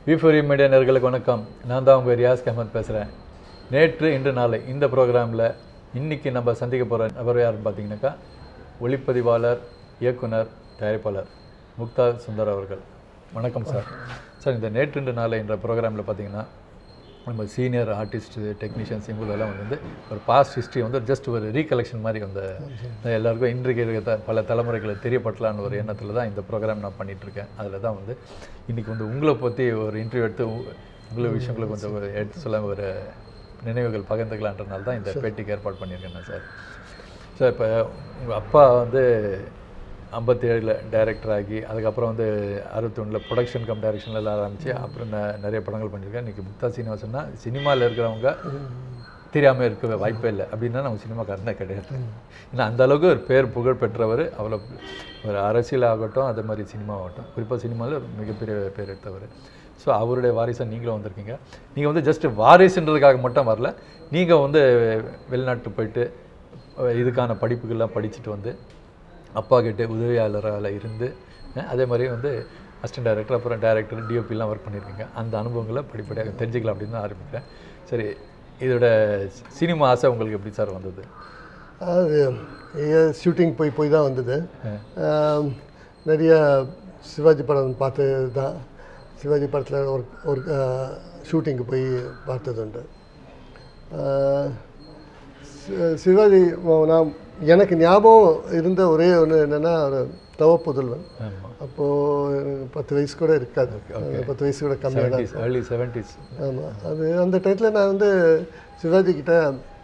விஃபோரி media நேர்களுக்கு வணக்கம் நான் தான் உங்கள் ரியாஸ் அஹமத் பேசுகிறேன் நேற்று இன்று நாளை இந்த ப்ரோக்ராமில் இன்னைக்கு நம்ம சந்திக்க போகிற நபர் யாருன்னு பார்த்தீங்கன்னாக்கா ஒளிப்பதிவாளர் இயக்குனர் தயாரிப்பாளர் முக்தா சுந்தர் அவர்கள் வணக்கம் சார் சார் இந்த நேற்று இன்று நாளை என்ற ப்ரோக்ராமில் பார்த்தீங்கன்னா நம்ம சீனியர் ஆர்டிஸ்ட் டெக்னீஷியன்ஸ் இவங்களெல்லாம் வந்து ஒரு பாஸ்ட் ஹிஸ்ட்ரி வந்து ஜஸ்ட் ஒரு ரீகலெக்ஷன் மாதிரி அந்த எல்லாருக்கும் இன்றைக்கு இருக்க த- பல தலைமுறைகளை தெரியப்படலான்னு ஒரு எண்ணத்தில் தான் இந்த ப்ரோக்ராம் நான் பண்ணிட்டு இருக்கேன் அதில் தான் வந்து இன்றைக்கி வந்து உங்களை பற்றி ஒரு இன்டர்வியூ எடுத்து உ- உங்களை விஷயங்களை கொஞ்சம் ஒரு எடுத்து சொல்ல ஒரு நினைவுகள் பகிர்ந்துக்கலான்றனால தான் இந்த பேட்டிக்கு ஏற்பாடு பண்ணியிருக்கேன் நான் சார் சார் இப்போ உங்கள் அப்பா வந்து ஐம்பத்தி ஏழில் டைரக்டர் ஆகி அதுக்கப்புறம் வந்து அறுபத்தொன்னில் ப்ரொடக்ஷன் கம் டைரக்ஷனில் எல்லாம் ஆரம்பித்து அப்புறம் ந- நிறைய படங்கள் பண்ணியிருக்கேன் இன்றைக்கி முக்தா சீனிவாசன்னா சினிமாவில் இருக்கிறவங்க தெரியாமல் இருக்க வாய்ப்பே இல்லை அப்படின்னா நம்ம சினிமாக்காரனே கிடையாது ஏன்னா அந்த அளவுக்கு ஒரு பேர் புகழ் பெற்றவர் அவ்வளோ ஒரு அரசியல் ஆகட்டும் அதே மாதிரி சினிமா ஆகட்டும் குறிப்பாக சினிமாவில் ஒரு மிகப்பெரிய பேர் எடுத்தவர் ஸோ அவருடைய வாரிசாக நீங்களும் வந்திருக்கீங்க நீங்கள் வந்து ஜஸ்ட் வாரிசுன்றதுக்காக மட்டும் வரல நீங்கள் வந்து வெளிநாட்டு போயிட்டு அஹ், இதுக்கான படிப்புகள்லாம் படிச்சுட்டு வந்து அப்பா கிட்ட உதவியாளரால் இருந்து அஹ், அதே மாதிரி வந்து அசிஸ்டன்ட் டைரக்டர் அப்புறம் டைரக்டர் டிஓபிலாம் ஒர்க் பண்ணியிருக்கீங்க அந்த அனுபவங்களை படிப்படியாக தெரிஞ்சுக்கலாம் அப்படின்னு தான் ஆரம்பிக்கிறேன் சரி இதோட சினிமா ஆசை உங்களுக்கு எப்படி சார் வந்தது அது ஷூட்டிங் போய் போய் தான் வந்தது ஆம், நிறைய சிவாஜி படம் பார்த்தது தான் சிவாஜி படத்தில் ஒரு ஒரு ஷூட்டிங்கு போய் பார்த்தது உண்டு ஆ, சி- சிவாஜி ம- நான் எனக்கு ஞாபகம் இருந்த ஒரே ஒன்று என்னென்னா ஒரு தவ புதல்வன் ஆமாம் அப்போது எனக்கு பத்து வயசு கூட இருக்காது பத்து வயசு கூட கம்மியாக தான் செவன்டிஸ் ஏர்லி செவன்டிஸ் ஆமாம் அது அந்த டயத்தில் நான் வந்து சிவாஜி கிட்ட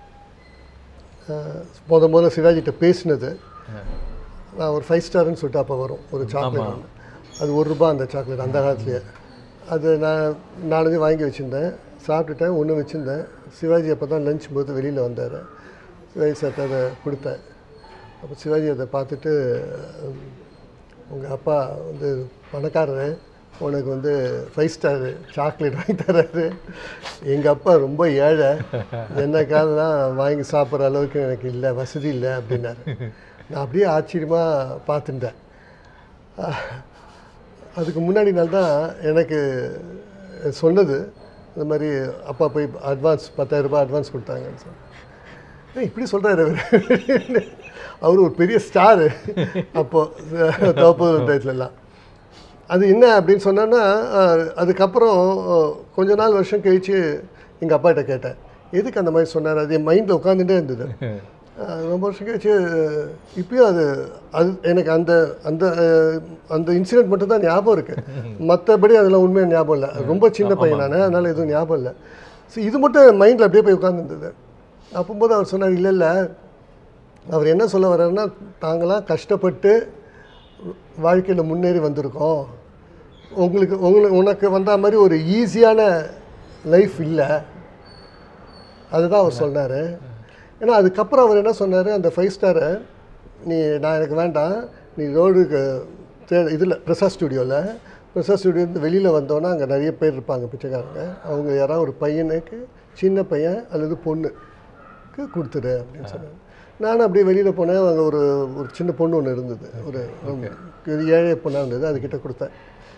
அஹ், முத முதல்ல சிவாஜிகிட்ட பேசினது நான் ஒரு ஃபைவ் ஸ்டார்னு சொல்லிட்டு அப்போ வரும் ஒரு சாக்லேட் ஒன்று அது ஒரு ரூபா அந்த சாக்லேட் அந்த காலத்துலேயே அது நான் நாலஞ்சு வாங்கி வச்சுருந்தேன் சாப்பிட்டுட்டேன் ஒன்று வச்சுருந்தேன் சிவாஜி அப்போ தான் லஞ்ச் போது வெளியில் வந்தார் சிவாஜி சார்ட்ட அதை கொடுத்தேன் அப்போ சிவாஜி அதை பார்த்துட்டு உங்கள் அப்பா வந்து பணக்காரரு உனக்கு வந்து ஃபைவ் ஸ்டார் சாக்லேட் வாங்கி தர்றாரு எங்கள் அப்பா ரொம்ப ஏழை என்னக்காகலாம் வாங்கி சாப்பிட்ற அளவுக்கு எனக்கு இல்லை வசதி இல்லை அப்படின்னாரு நான் அப்படியே ஆச்சரியமாக பார்த்துட்டேன் அஹ், அதுக்கு முன்னாடி நாள் தான் எனக்கு சொன்னது இந்த மாதிரி அப்பா போய் அட்வான்ஸ் பத்தாயிரரூபா அட்வான்ஸ் கொடுத்தாங்கன்னு சொன்னேன் ஏய், இப்படி சொல்கிறாரு அவர் ஒரு பெரிய ஸ்டாரு அப்போது தோப்பு டயத்துலலாம் அது என்ன அப்படின்னு சொன்னேன்னா அஹ், அதுக்கப்புறம் அஹ், கொஞ்ச நாள் வருஷம் கழித்து எங்கள் அப்பாட்ட கேட்டேன் எதுக்கு அந்த மாதிரி சொன்னார் அது என் மைண்டில் உட்காந்துட்டே இருந்தது அஹ், ரொம்ப வருஷம் கழிச்சு அஹ், இப்பயும் அது அது எனக்கு அந்த அந்த அஹ், அந்த இன்சிடென்ட் மட்டும் தான் ஞாபகம் இருக்குது மற்றபடி அதெல்லாம் உண்மையாக ஞாபகம் இல்லை ரொம்ப சின்ன பையன் நான் அதனால் எதுவும் ஞாபகம் இல்லை ஸோ இது மட்டும் மைண்டில் அப்படியே போய் உட்காந்துருந்தது அப்போது அவர் சொன்னார் இல்லை இல்லை அவர் என்ன சொல்ல வர்றாருன்னா தாங்களாம் கஷ்டப்பட்டு வாழ்க்கையில் முன்னேறி வந்திருக்கோம் உங்களுக்கு உங்களுக்கு உனக்கு வந்த மாதிரி ஒரு ஈஸியான லைஃப் இல்லை அதுதான் அவர் சொன்னார் ஏன்னா அதுக்கப்புறம் அவர் என்ன சொன்னார் அந்த ஃபைவ் ஸ்டாரை நீ நான் எனக்கு வேண்டாம் நீ ரோடுக்கு தே இதில் பிரசாத் ஸ்டுடியோவில் பிரசாத் ஸ்டுடியோலேருந்து வெளியில் வந்தோன்னா அங்கே நிறைய பேர் இருப்பாங்க பிச்சைக்காரங்க அவங்க யாராவது ஒரு பையனுக்கு சின்ன பையன் அல்லது பொண்ணுக்கு கொடுத்துரு அப்படின்னு சொன்னாங்க நானும் அப்படியே வெளியில் போனேன் அங்கே ஒரு ஒரு சின்ன பொண்ணு ஒன்று இருந்தது ஒரு ஒரு ஏழை பொண்ணாக இருந்தது அதுக்கிட்ட கொடுத்தேன்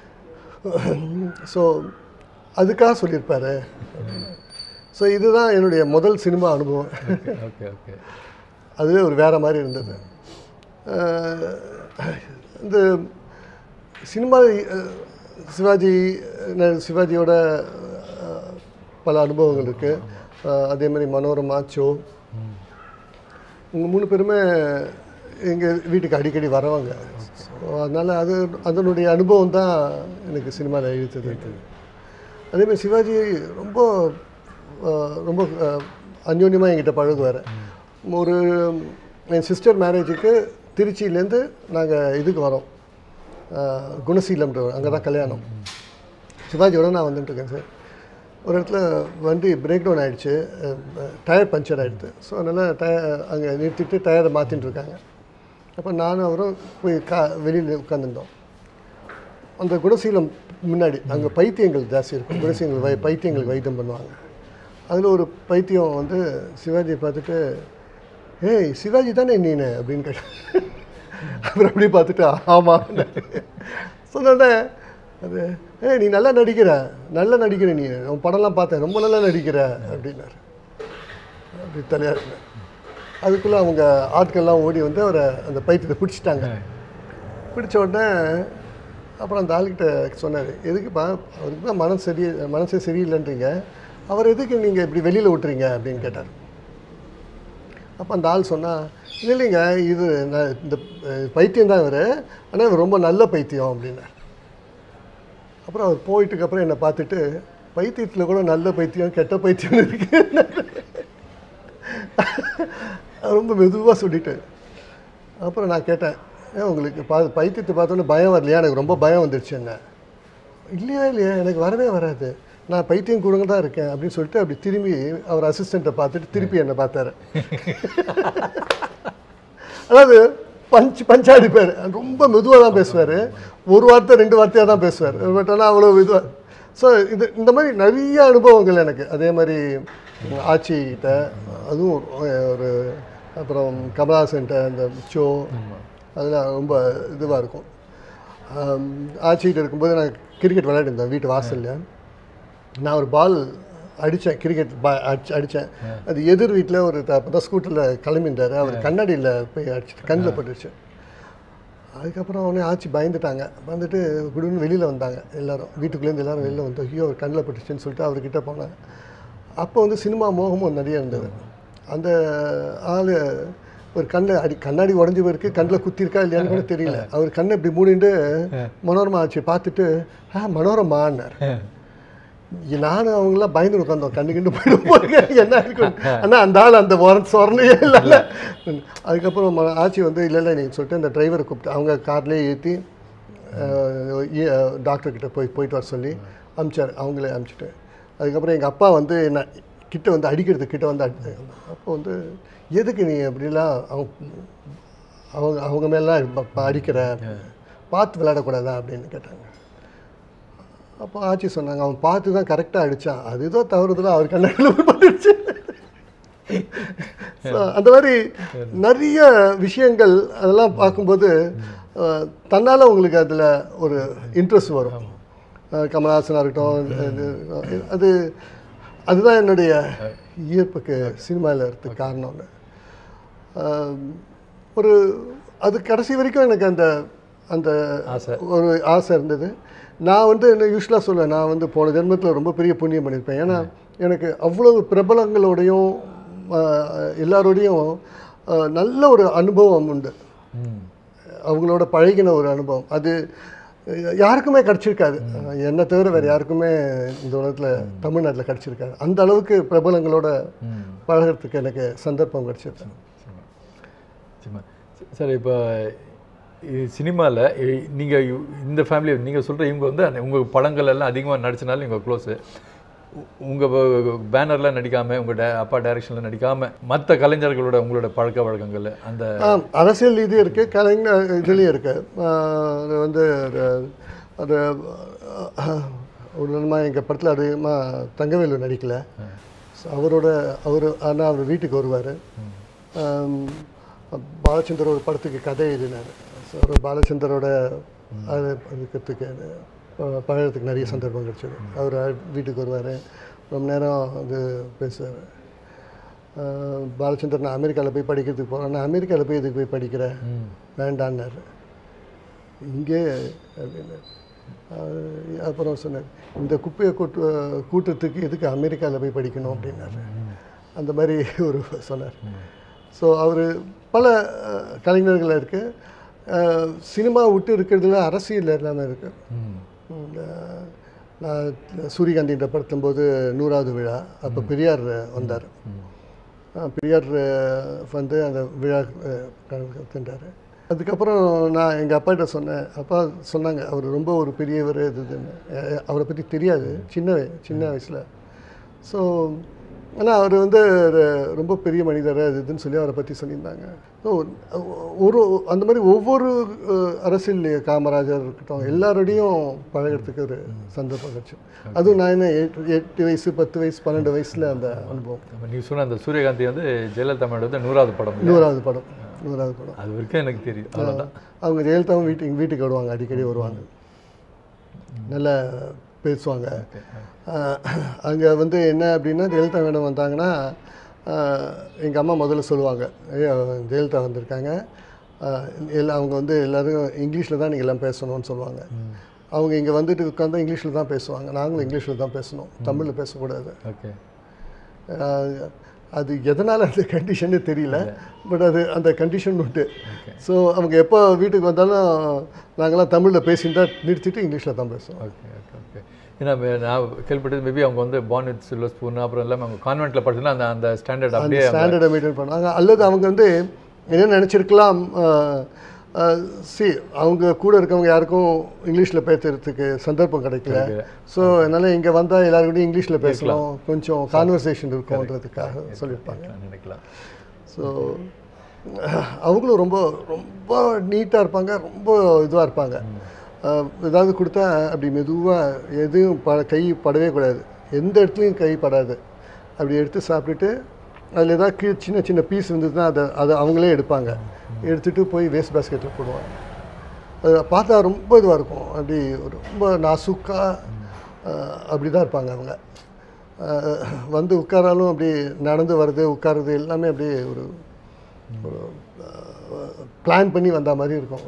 ஸோ அதுக்காக சொல்லியிருப்பாரு ஸோ இதுதான் என்னுடைய முதல் சினிமா அனுபவம் ஓகே ஓகே அதுவே ஒரு வேறு மாதிரி இருந்தது அஹ் இந்த சினிமா அஹ், சிவாஜி அஹ், சிவாஜியோட அஹ், பல அனுபவங்கள் இருக்குது அதே மாதிரி மனோரமா சோ இவங்க மூணு பேருமே எங்கள் வீட்டுக்கு அடிக்கடி வரவங்க அதனால் அது அதனுடைய அனுபவம் தான் எனக்கு சினிமாவில் இழுத்தது அதேமாதிரி சிவாஜி ரொம்ப அஹ், ரொம்ப அந்யோன்யமாக என்கிட்ட பழகுவார் ஒரு என் சிஸ்டர் மேரேஜுக்கு திருச்சியிலேருந்து நாங்கள் இதுக்கு வரோம் அஹ், குணசீலம்ன்ற அங்கே தான் கல்யாணம் சிவாஜியோட நான் வந்துட்டு இருக்கேன் சார் ஒரு இடத்துல வண்டி பிரேக் டவுன் ஆகிடுச்சு டயர் பஞ்சர் ஆகிடுது ஸோ அதனால் டயர் அங்கே நிறுத்திட்டு டயரை மாற்றிட்டு இருக்காங்க அப்போ நானும் அவரும் போய் கா வெளியில் உட்காந்துருந்தோம் அந்த குணசீலம் முன்னாடி அங்கே பைத்தியங்கள் ஜாஸ்தி இருக்கும் குணசீலங்கள் வை பைத்தியங்களுக்கு வைத்தியம் பண்ணுவாங்க அதில் ஒரு பைத்தியம் வந்து சிவாஜியை பார்த்துட்டு ஏய் சிவாஜி தானே நீனு அப்படின்னு கேட்டேன் அப்புறம் அப்படியே பார்த்துட்டு ஆமாம் சொன்னோடனே அது ஏய் நீ நல்லா நடிக்கிற நல்லா நடிக்கிற நீ உன் படம்லாம் பார்த்தேன் ரொம்ப நல்லா நடிக்கிற அப்படின்னாரு அப்படி தலையாக இருந்தேன் அதுக்குள்ளே அவங்க ஆட்கள்லாம் ஓடி வந்து அவரை அந்த பைத்தியத்தை பிடிச்சிட்டாங்க பிடிச்ச உடனே அப்புறம் அந்த ஆள்கிட்ட சொன்னார் எதுக்குப்பா அவருக்கு தான் மனசு சரி மனசே சரியில்லைன்றீங்க அவர் எதுக்கு நீங்கள் இப்படி வெளியில் விட்டுறீங்க அப்படின்னு கேட்டார் அப்போ அந்த ஆள் சொன்னால் இல்லை இல்லைங்க இது நான் இந்த அஹ், பைத்தியம் தான் இவர் ஆனால் இவர் ரொம்ப நல்ல பைத்தியம் அப்படின்னார் அப்புறம் அவர் போயிட்டுக்கு அப்புறம் என்னை பார்த்துட்டு பைத்தியத்தில் கூட நல்ல பைத்தியம் கெட்ட பைத்தியம் இருக்கு ரொம்ப மெதுவாக சொல்லிட்டு அப்புறம் நான் கேட்டேன் ஏன் உங்களுக்கு பா பைத்தியத்தை பார்த்தோன்னே பயம் வரலையா எனக்கு ரொம்ப பயம் வந்துடுச்சு என்ன இல்லையா இல்லையா எனக்கு வரவே வராது நான் பைத்தியம் கொடுங்க தான் இருக்கேன் அப்படின்னு சொல்லிட்டு அப்படி திரும்பி அவர் அசிஸ்டண்ட்டை பார்த்துட்டு திருப்பி என்னை பார்த்தாரு அதாவது பஞ்ச் பஞ்சா அடிப்பார் ரொம்ப மெதுவாக தான் பேசுவார் ஒரு வார்த்தை ரெண்டு வார்த்தையாக தான் பேசுவார் பட் ஆனால் அவ்வளோ இதுவாக ஸோ இது இந்த மாதிரி நிறைய அனுபவங்கள் எனக்கு அதே மாதிரி ஆட்சிகிட்ட அதுவும் ஒரு- ஒரு அப்புறம் கமலஹாசன்கிட்ட அந்த ஷோ அதெல்லாம் ரொம்ப இதுவாக இருக்கும் ஆம், ஆட்சிகிட்ட இருக்கும்போது நான் கிரிக்கெட் விளையாடிருந்தேன் வீட்டு வாசலில் நான் ஒரு பால் அடித்தேன் கிரிக்கெட் பா அடிச்சு அடித்தேன் அது எதிர் வீட்டில் ஒரு அப்போ தான் ஸ்கூட்டரில் கிளம்பிட்டார் அவர் கண்ணாடியில் போய் அடிச்சுட்டு கண்ணில் பட்டுருச்சு அதுக்கப்புறம் அவனே ஆச்சு பயந்துட்டாங்க வந்துட்டு குடுன்னு வெளியில் வந்தாங்க எல்லாரும் வீட்டுக்குள்ளேருந்து எல்லாரும் வெளியில் வந்து ஐயோ அவர் கண்ணில் பட்டுச்சுன்னு சொல்லிட்டு அவர்கிட்ட போனாங்க அப்போ வந்து சினிமா மோகமும் நிறைய இருந்தது அந்த ஆள் ஒரு கண்ணில் அடி கண்ணாடி உடஞ்சி போயிருக்கு கண்ணில் குத்திருக்கா இல்லையான்னு கூட தெரியல அவர் கண்ணை இப்படி மூடிட்டு மனோரமா ஆச்சு பார்த்துட்டு ஆ மனோரமான்னார் நானும் அவங்களாம் பயந்து உட்காந்தோம் கண்ணு கண்டு போயிட்டு போங்க என்ன இருக்கும் ஆனால் அந்த ஆள் அந்த உர சொரணையே இல்லை அதுக்கப்புறம் ம- ஆச்சி வந்து இல்லை இல்லை நீங்கள் சொல்லிட்டு அந்த டிரைவரை கூப்பிட்டு அவங்க கார்லேயே ஏற்றி டாக்டர் கிட்ட போய் போயிட்டு வர சொல்லி அமிச்சார் அவங்களே அமிச்சிட்டு அதுக்கப்புறம் எங்கள் அப்பா வந்து என்ன கிட்ட வந்து அடிக்கிறது கிட்ட வந்து அடி அப்போ வந்து எதுக்கு நீ அப்படிலாம் அவங்க அவங்க அவங்க மேலாம் ப- ப- அடிக்கிற பார்த்து விளையாடக்கூடாதா அப்படின்னு கேட்டாங்க அப்போ ஆச்சி சொன்னாங்க அவன் பார்த்து தான் கரெக்டாக அடித்தான் அது ஏதோ தவறுதலாக அவர் கண்ணாடியில் போய் பட்டுருச்சு So, அந்த மாதிரி நிறைய விஷயங்கள் அதெல்லாம் பார்க்கும்போது அஹ், தன்னால உங்களுக்கு அதில் ஒரு இன்ட்ரெஸ்ட் வரும் அஹ், கமலஹாசனாக இருக்கட்டும் இது, அது அதுதான் என்னுடைய ஈர்ப்புக்கு சினிமாவில் இருக்கிறதுக்கு காரணம்னு அஹ், ஒரு அது கடைசி வரைக்கும் எனக்கு அந்த அந்த ஆசை. ஒரு ஆசை இருந்தது நான் வந்து என்ன யூஸ்வலாக சொல்லுவேன் நான் வந்து போன ஜென்மத்தில் ரொம்ப பெரிய புண்ணியம் பண்ணியிருப்பேன் ஏன்னா எனக்கு அவ்வளவு பிரபலங்களோடையும் ஆஹ், எல்லாரோடையும் ஆஹ், நல்ல ஒரு அனுபவம் உண்டு ம் அவங்களோட பழகின ஒரு அனுபவம் அது அஹ், யாருக்குமே கிடச்சிருக்காது என்னை தவிர வேறு யாருக்குமே இந்த உலகத்தில் தமிழ்நாட்டில் கிடச்சிருக்காது அந்த அளவுக்கு பிரபலங்களோட ம் பழகிறதுக்கு எனக்கு சந்தர்ப்பம் கிடச்சிருக்கு சும்மா சார் இப்போ சினிமாவில் நீங்கள் இந்த ஃபேமிலி நீங்கள் சொல்கிற இவங்க வந்து அந்த- உங்க படங்கள் எல்லாம் அதிகமாக நடிச்சனால நீங்கள் க்ளோஸு உங்கள் பேனரில் நடிக்காமல் உங்கள் டே அப்பா டைரக்ஷனில் நடிக்காமல் மற்ற கலைஞர்களோட உங்களோட பழக்க வழக்கங்கள் அந்த ஆம் அரசியல் இது இருக்குது கலைஞர் இதுலேயும் இருக்குது அது வந்து ஒரு- அது உடனமாக எங்கள் படத்தில் அதிகமாக தங்கவேலு நடிக்கல So, அவரோட அவர் ஆனால் அவர் வீட்டுக்கு வருவார் பாலச்சந்தர் ஒரு படத்துக்கு கதை எழுதினார் ஸோ அவர் பாலச்சந்தரோட அது இருக்கிறதுக்கு ப- பழகிறதுக்கு நிறைய சந்தர்ப்பம் கிடச்சிது அவர் வீட்டுக்கு வருவார் ரொம்ப நேரம் வந்து பேசுவார் ஆஹ் பாலச்சந்தர் நான் அமெரிக்காவில் போய் படிக்கிறதுக்கு போகிறேன் நான் அமெரிக்காவில் போய் இதுக்கு போய் படிக்கிறேன் ம் வேண்டான்னாரு இங்கே அப்படின்னு ஆஹ் அப்புறம் சொன்னார் இந்த குப்பையை கூட்டு கூட்டத்துக்கு எதுக்கு அமெரிக்காவில் போய் படிக்கணும் அப்படின்னாரு அந்த மாதிரி ஒரு சொன்னார் ஸோ அவர் பல ஆஹ், கலைஞர்கள் இருக்குது சினிமா விட்டு இருக்கிறதுல அரசியல் எல்லாமே இருக்குது ம் இந்த நான் சூரியகாந்தின்ற படுத்தும்போது நூறாவது விழா அப்போ பெரியார் வந்தார் பெரியார் அஹ், வந்து அந்த விழா கண்டுட்டார் அதுக்கப்புறம் நான் எங்கள் அப்பாட்ட சொன்னேன் அப்பா சொன்னாங்க அவர் ரொம்ப ஒரு பெரியவர் இது இதுன்னு அஹ், அவரை பற்றி தெரியாது சின்ன வய- சின்ன வயசில் ஸோ ஆனால் அவர் வந்து ஒரு ரொம்ப பெரிய மனிதர் அது இதுன்னு சொல்லி அவரை பற்றி சொல்லியிருந்தாங்க ஸோ ஒரு அந்த மாதிரி ஒவ்வொரு அஹ், அரசியல் காமராஜர் இருக்கட்டும் எல்லாரோடையும் பழகிறதுக்கு ஒரு சந்தர்ப்பம் கிடச்சி அதுவும் நான் என்ன எட்டு எட்டு வயசு பத்து வயசு பன்னெண்டு வயசில் அந்த அனுபவம் நம்ம நீ சொன்ன அந்த சூரியகாந்தி வந்து ஜெயலலிதா மேடம் வந்து நூறாவது படம் இல்லையா? நூறாவது படம் நூறாவது படம் அது வரைக்கும் எனக்கு தெரியும் அவ்வளோதான் அவங்க ஜெயலலிதாவும் வீட்டுக்கு எங்கள் வீட்டுக்கு வருவாங்க அடிக்கடி வருவாங்க நல்லா பேசுவாங்க அங்கே வந்து என்ன அப்படின்னா ஜெயலலிதா மேடம் வந்தாங்கன்னா எங்கள் அம்மா முதல்ல சொல்லுவாங்க ஐயா ஜெயலலிதா வந்திருக்காங்க ஆஹ் எல்லாம் அவங்க வந்து எல்லோரும் இங்கிலீஷில் தான் நீங்கள் எல்லாம் பேசணும்னு சொல்லுவாங்க அவங்க இங்கே வந்துட்டு உட்காந்தா இங்கிலீஷில் தான் பேசுவாங்க நாங்களும் இங்கிலீஷில் தான் பேசணும் தமிழில் பேசக்கூடாது ஓகே ஆஹ் அது எதனால் அந்த கண்டிஷன்னு தெரியல பட் அது அந்த கண்டிஷன் உண்டு ஸோ அவங்க எப்போ வீட்டுக்கு வந்தாலும் நாங்களாம் தமிழில் பேசியிருந்தா நிறுத்திட்டு இங்கிலீஷில் தான் பேசுவோம் ஓகே ஓகே ஓகே ஏன்னா மே- நான் கேள்விப்பட்டது மேபி அவங்க வந்து பார்ன் வித் சில்வர் ஸ்பூன் அப்புறம் எல்லாமே அவங்க கான்வென்ட்டில் படிச்சுன்னா அந்த அந்த ஸ்டாண்டர்ட் அந்த அப்படியே ஸ்டாண்டர்டை மெயின்டைன் பண்ணாங்க அல்லது அவங்க வந்து என்ன நினச்சிருக்கலாம் சி அவங்க கூட இருக்கவங்க யாருக்கும் இங்கிலீஷில் பேசுறதுக்கு சந்தர்ப்பம் கிடைக்கல ஸோ அதனால் இங்கே வந்தால் எல்லாருக்கூடயும் இங்கிலீஷில் பேசலாம் கொஞ்சம் கான்வர்சேஷன் இருக்கும்ன்றதுக்காக சொல்லியிருப்பாங்க நான் நினைக்கலாம் ஸோ அவங்களும் ரொம்ப ரொம்ப நீட்டாக இருப்பாங்க ரொம்ப இதுவாக இருப்பாங்க அஹ், ஏதாவது கொடுத்தா அப்படி மெதுவாக எதுவும் ப கை படவே கூடாது எந்த இடத்துலையும் கை படாது அப்படி எடுத்து சாப்பிட்டுட்டு அதில் ஏதாவது கீழே சின்ன சின்ன பீஸ் இருந்ததுன்னா அதை அதை அவங்களே எடுப்பாங்க எடுத்துகிட்டு போய் வேஸ்ட் பேஸ்கெட்டில் போடுவாங்க அது பார்த்தா ரொம்ப இதுவாக இருக்கும் அப்படி ரொம்ப நாசுக்காக அப்படி தான் இருப்பாங்க அவங்க அஹ், வந்து உட்காராலும் அப்படி நடந்து வர்றது உட்காருறது எல்லாமே அப்படியே ஒரு ஒரு பிளான் பண்ணி வந்த மாதிரி இருக்கும்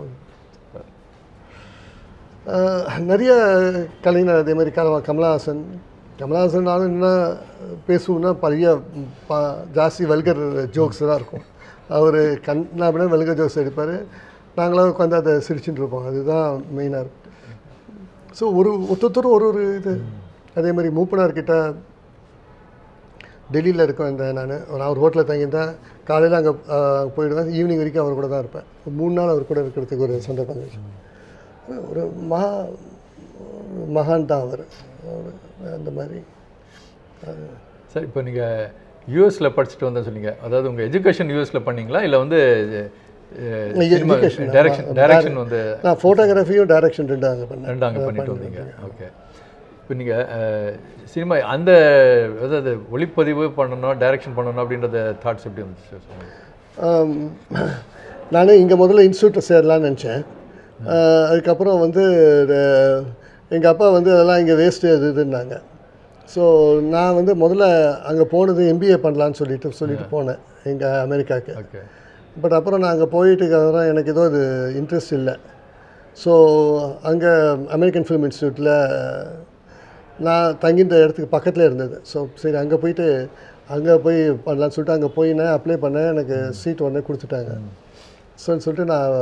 அஹ், நிறைய கலைஞர் அதே மாதிரி கம கமலஹாசன் கமலஹாசன் நானும் என்ன பேசுவோம்னா பெரிய ப ஜாஸ்தி வல்கர் ஜோக்ஸ் தான் இருக்கும் அவர் கண் அப்படின்னா வல்கர் ஜோக்ஸ் எடுப்பார் நாங்களாம் உட்காந்து அதை சிரிச்சுட்டு இருப்போம் அதுதான் மெயினாக இருக்கும் ஸோ ஒரு ஒருத்தரும் ஒரு ஒரு இது அதே மாதிரி மூப்பனார்கிட்ட டெல்லியில் இருக்கேன் இந்த நான் நான் ஒரு ஹோட்டலில் தங்கியிருந்தேன் காலையில் அங்கே போயிடுவேன் ஈவினிங் வரைக்கும் அவர் கூட தான் இருப்பேன் ஒரு மூணு நாள் அவர் கூட இருக்கிறதுக்கு ஒரு சந்தர்ப்பம் இருந்துச்சு ஒரு மகா மகான் தான் அவர் அவர் அந்த மாதிரி சார் இப்போ நீங்கள் யூஎஸில் படிச்சுட்டு வந்தேன் சொன்னீங்க அதாவது உங்கள் எஜுகேஷன் யூஎஸில் பண்ணீங்களா இல்லை வந்து சினிமா education, டைரக்ஷன் டைரக்ஷன் வந்து நான் ஃபோட்டோகிராஃபியும் டைரக்ஷன் ரெண்டும் அங்கே பண்ணேன் ரெண்டு அங்கே பண்ணிட்டு வந்தீங்க ஓகே இப்போ நீங்கள் சினிமா அந்த அதாவது ஒளிப்பதிவு பண்ணணும் டைரக்ஷன் பண்ணணும் அப்படின்றத தாட்ஸ் எப்படி வந்துச்சு சார் சொல்லுங்க நான் இங்கே முதல்ல இன்ஸ்டியூட்டில் சேரலாம்னு நினச்சேன் ஆஹ் அதுக்கப்புறம் வந்து எங்கள் அப்பா வந்து அதெல்லாம் இங்கே வேஸ்ட்டு அது இதுன்னாங்க ஸோ நான் வந்து முதல்ல அங்கே போனது எம்பிஏ பண்ணலான்னு சொல்லிட்டு சொல்லிட்டு போனேன் எங்கள் அமெரிக்காவுக்கு ஓகே பட் அப்புறம் நான் அங்கே போயிட்டு அப்புறம் எனக்கு ஏதோ அது இன்ட்ரெஸ்ட் இல்லை ஸோ அங்கே அமெரிக்கன் ஃபிலிம் இன்ஸ்டியூட்டில் நான் தங்கியிருந்த இடத்துக்கு பக்கத்தில் இருந்தது ஸோ சரி அங்கே போயிட்டு அங்கே போய் பண்ணலான்னு சொல்லிட்டு அங்கே போய் நான் அப்ளை பண்ணேன் எனக்கு சீட் உடனே கொடுத்துட்டாங்க ஸோ சொல்லிட்டு நான்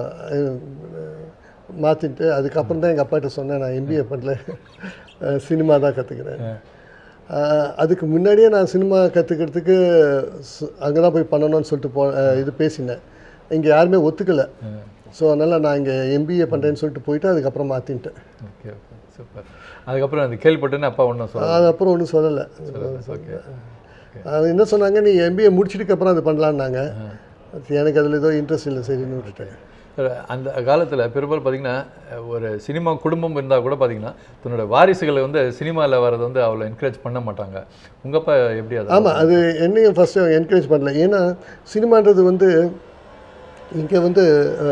மாற்றிட்டு அதுக்கப்புறம் தான் எங்கள் அப்பாட்ட சொன்னேன் நான் எம்பிஏ பண்ணல சினிமா தான் கற்றுக்கிறேன் அதுக்கு முன்னாடியே நான் சினிமா கற்றுக்கிறதுக்கு அங்கே தான் போய் பண்ணணும்னு சொல்லிட்டு போ அஹ் இது பேசினேன் இங்கே யாருமே ஒத்துக்கலை ஸோ அதனால் நான் இங்கே எம்பிஏ பண்ணுறேன்னு சொல்லிட்டு போயிட்டு அதுக்கப்புறம் மாற்றின்ட்டேன் ஓகே ஓகே சூப்பர் அதுக்கப்புறம் அது கேள்விப்பட்டேன்னு அப்பா ஒன்றும் சொல்ல அது அப்புறம் ஒன்றும் சொல்லலை ஓகே அது என்ன சொன்னாங்க நீ எம்பிஏ முடிச்சிட்டுக்கு அப்புறம் அது பண்ணலான்னாங்க எனக்கு அதில் ஏதோ இன்ட்ரெஸ்ட் இல்லை சரின்னு விட்டுட்டேன் சார், அந்த காலத்தில் பெரும்பாலும் பார்த்தீங்கன்னா ஒரு சினிமா குடும்பம் இருந்தால் கூட பார்த்தீங்கன்னா தன்னோட வாரிசுகளை வந்து சினிமாவில் வர்றது வந்து அவ்வளோ என்கரேஜ் பண்ண மாட்டாங்க உங்கள் அப்பா எப்படி அது ஆமாம் அது என்னையும் ஃபஸ்ட்டு என்கரேஜ் பண்ணல ஏன்னா சினிமான்றது வந்து இங்கே வந்து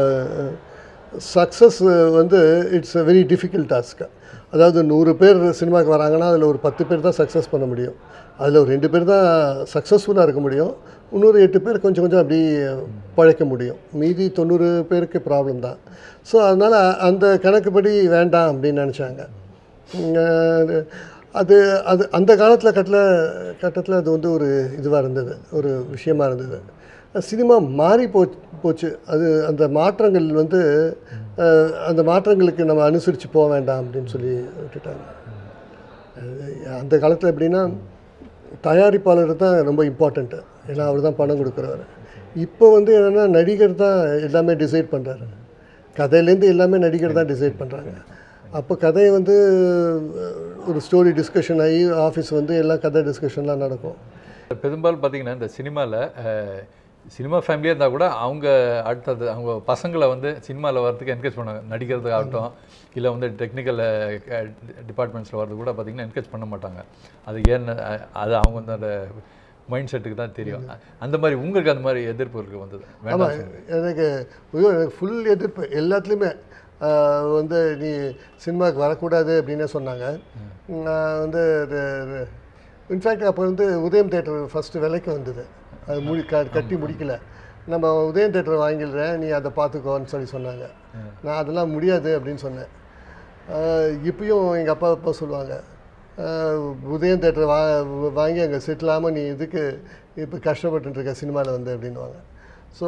சக்ஸஸ் வந்து it's a very difficult task அதாவது நூறு பேர் சினிமாவுக்கு வராங்கன்னா அதில் ஒரு பத்து பேர் தான் சக்ஸஸ் பண்ண முடியும் அதில் ஒரு ரெண்டு பேர் தான் சக்ஸஸ்ஃபுல்லாக இருக்க முடியும் இன்னொரு எட்டு பேர் கொஞ்சம் கொஞ்சம் அப்படி பழைக்க முடியும் மீதி தொண்ணூறு பேருக்கு ப்ராப்ளம் தான் ஸோ அதனால் அந்த கணக்குப்படி வேண்டாம் அப்படின்னு நினச்சாங்க உம், அது அது அந்த காலத்தில் கட்டல கட்டத்தில் அது வந்து ஒரு இதுவாக இருந்தது ஒரு விஷயமா இருந்தது சினிமா மாறி போ போச்சு அது அந்த மாற்றங்கள் வந்து அஹ், அந்த மாற்றங்களுக்கு நம்ம அனுசரித்து போக வேண்டாம் அப்படின்னு சொல்லி விட்டுட்டாங்க அது அந்த காலத்தில் எப்படின்னா தயாரிப்பாளர் தான் ரொம்ப இம்பார்ட்டண்ட்டு ஏன்னா அவர் தான் பணம் கொடுக்குறவர் இப்போ வந்து என்னென்னா நடிகர் தான் எல்லாமே டிசைட் பண்ணுறாரு கதையிலேருந்து எல்லாமே நடிகர் தான் டிசைட் பண்ணுறாங்க அப்போ கதையை வந்து அஹ், ஒரு ஸ்டோரி டிஸ்கஷன் ஆகி ஆஃபீஸ் வந்து எல்லாம் கதை டிஸ்கஷன்லாம் நடக்கும் பெரும்பாலும் பார்த்தீங்கன்னா இந்த சினிமாவில் சினிமா ஃபேமிலியாக இருந்தால் கூட அவங்க அடுத்தது அவங்க பசங்களை வந்து சினிமாவில் வரதுக்கு என்கரேஜ் பண்ணாங்க நடிக்கிறதுக்கு ஆகட்டும் இல்லை வந்து டெக்னிக்கல் டிபார்ட்மெண்ட்ஸில் வர்றது கூட பார்த்தீங்கன்னா என்கரேஜ் பண்ண மாட்டாங்க அது ஏன்னு அஹ், அது அவங்க வந்து அந்த மைண்ட் செட்டுக்கு தான் தெரியும் அந்த மாதிரி உங்களுக்கு அந்த மாதிரி எதிர்ப்பு இருக்கு வந்தது வேண்டாம் ஆமாம் எனக்கு ஐயோ எனக்கு ஃபுல் எதிர்ப்பு எல்லாத்துலேயுமே ஆஹ் வந்து நீ சினிமாவுக்கு வரக்கூடாது அப்படின்னே சொன்னாங்க நான் வந்து இன்ஃபேக்ட் அப்போ வந்து உதயம் தேட்டர் ஃபஸ்ட்டு விலைக்கு வந்தது அது முடி க கட்டி முடிக்கல நம்ம உதயம் தேட்டர் வாங்கிடுறேன் நீ அதை பார்த்துக்கோன்னு சொல்லி சொன்னாங்க நான் அதெல்லாம் முடியாது அப்படின்னு சொன்னேன் ஆஹ் இப்பயும் எங்கள் அப்பா அப்பா சொல்லுவாங்க ஆஹ் உதயம் தேட்டர் வா வாங்கி அங்கே செட்டில் ஆகாமல் நீ இதுக்கு இப்போ கஷ்டப்பட்டு இருக்க சினிமாவில் வந்து அப்படின்வாங்க ஸோ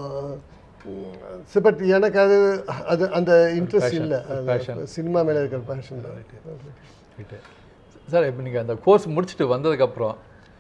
பட் எனக்கு அது அது அந்த இன்ட்ரெஸ்ட் இல்லை சினிமா மேலே இருக்கிற பேஷன் ரைட்டு சார் இப்போ நீங்கள் அந்த கோர்ஸ் முடிச்சுட்டு வந்ததுக்கப்புறம்